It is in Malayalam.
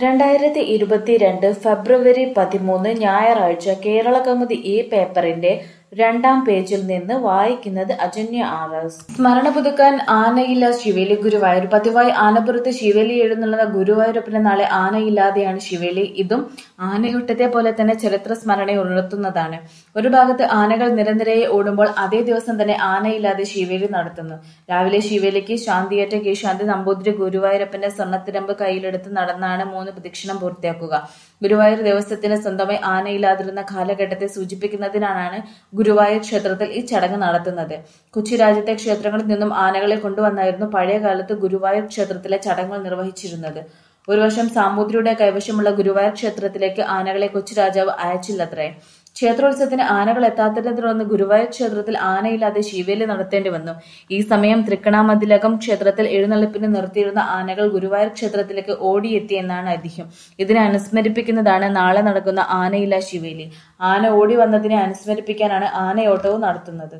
രണ്ടായിരത്തി ഇരുപത്തിരണ്ട് ഫെബ്രുവരി പതിമൂന്ന് ഞായറാഴ്ച കേരളകൗമുദി ഈ പേപ്പറിന്റെ രണ്ടാം പേജിൽ നിന്ന് വായിക്കുന്നത് അജന്യ ആർ എസ് സ്മരണ പുതുക്കാൻ ആനയില്ല ശിവേലി ഗുരുവായൂർ പതിവായി ആനപ്പുറത്ത് ശിവേലി എഴുന്നള്ളുന്ന ഗുരുവായൂരപ്പന് നാളെ ആനയില്ലാതെയാണ് ശിവേലി ഇതും ആനയൂട്ടത്തെ പോലെ തന്നെ ചരിത്ര സ്മരണയെ ഉണർത്തുന്നതാണ് ഒരു ഭാഗത്ത് ആനകൾ നിരനിരയെ ഓടുമ്പോൾ അതേ ദിവസം തന്നെ ആനയില്ലാതെ ശിവേലി നടത്തുന്നു രാവിലെ ശിവേലിക്ക് ശാന്തിയേറ്റ കീശാന്തി നമ്പൂതിരി ഗുരുവായൂരപ്പന്റെ സ്വർണ്ണത്തിരമ്പ് കയ്യിലെടുത്ത് നടന്നാണ് മൂന്ന് പ്രദക്ഷിണം പൂർത്തിയാക്കുക ഗുരുവായൂർ ദേവസ്വത്തിന് സ്വന്തമായി ആനയില്ലാതിരുന്ന കാലഘട്ടത്തെ സൂചിപ്പിക്കുന്നതിനാണ് ഗുരുവായൂർ ക്ഷേത്രത്തിൽ ഈ ചടങ്ങ് നടത്തുന്നത് കൊച്ചി രാജ്യത്തെ ക്ഷേത്രങ്ങളിൽ നിന്നും ആനകളെ കൊണ്ടുവന്നായിരുന്നു പഴയ കാലത്ത് ഗുരുവായൂർ ക്ഷേത്രത്തിലെ ചടങ്ങുകൾ നിർവഹിച്ചിരുന്നത് ഒരു വർഷം സാമൂതിരിയുടെ കൈവശമുള്ള ഗുരുവായൂർ ക്ഷേത്രത്തിലേക്ക് ആനകളെ കൊച്ചി രാജാവ് അയച്ചില്ലത്രേ ക്ഷേത്രോത്സവത്തിന് ആനകൾ എത്താത്തതിനെ തുടർന്ന് ഗുരുവായൂർ ക്ഷേത്രത്തിൽ ആനയില്ലാതെ ശിവേലി നടത്തേണ്ടി വന്നു ഈ സമയം തൃക്കണാമതിലകം ക്ഷേത്രത്തിൽ എഴുന്നള്ളിപ്പിന് നിർത്തിയിരുന്ന ആനകൾ ഗുരുവായൂർ ക്ഷേത്രത്തിലേക്ക് ഓടിയെത്തി എന്നാണ് ഐതിഹ്യം ഇതിനെ അനുസ്മരിപ്പിക്കുന്നതാണ് നാളെ നടക്കുന്ന ആനയില്ല ശിവേലി ആന ഓടി വന്നതിനെ അനുസ്മരിപ്പിക്കാനാണ് ആനയോട്ടവും നടത്തുന്നത്